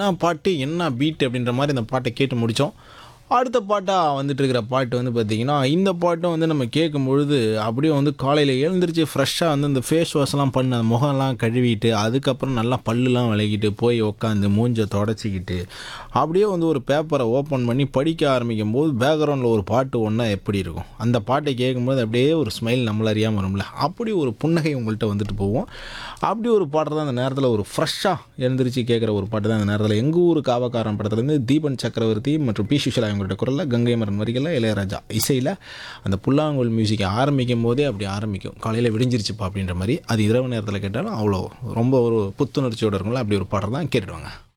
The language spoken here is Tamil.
என்ன பாட்டு என்ன பீட் அப்படின்ற மாதிரி இந்த பாட்டை கேட்டு முடித்தோம் அடுத்த பாட்டாக வந்துட்டு இருக்கிற பாட்டு வந்து பார்த்திங்கன்னா இந்த பாட்டும் வந்து நம்ம கேட்கும் பொழுது அப்படியே வந்து காலையில் எழுந்திரிச்சு ஃப்ரெஷ்ஷாக வந்து இந்த ஃபேஸ் வாஷ்லாம் பண்ண அந்த முகம்லாம் கழுவிட்டு அதுக்கப்புறம் நல்லா பல்லுலாம் விளக்கிட்டு போய் உட்காந்து மூஞ்சை தொடச்சிக்கிட்டு அப்படியே வந்து ஒரு பேப்பரை ஓப்பன் பண்ணி படிக்க ஆரம்பிக்கும் போது பேக்ரவுண்டில் ஒரு பாட்டு ஒன்றா எப்படி இருக்கும் அந்த பாட்டை கேட்கும்போது அப்படியே ஒரு ஸ்மைல் நம்மள அறியாமல் வரும்ல அப்படி ஒரு புன்னகை உங்கள்கிட்ட வந்துட்டு போவோம் அப்படி ஒரு பாட்டு தான் அந்த நேரத்தில் ஒரு ஃப்ரெஷ்ஷாக எழுந்திரிச்சு கேட்குற ஒரு பாட்டு தான் அந்த நேரத்தில் எங்கள் ஊர் காவக்காரன் படத்துலேருந்து தீபன் சக்கரவர்த்தி மற்றும் பி சுஷலா இவங்கள்ட்ட குரலில் கங்கை மரன் வரிகளில் இளையராஜா இசையில் அந்த புல்லாங்குழல் மியூசிக்கை ஆரம்பிக்கும் போதே அப்படி ஆரம்பிக்கும் காலையில் விடிஞ்சிருச்சுப்பா அப்படின்ற மாதிரி அது இரவு நேரத்தில் கேட்டாலும் அவ்வளோ ரொம்ப ஒரு புத்துணர்ச்சியோடு இருக்கும்ல அப்படி ஒரு பாடல் தான் கேட்டுடுவாங்க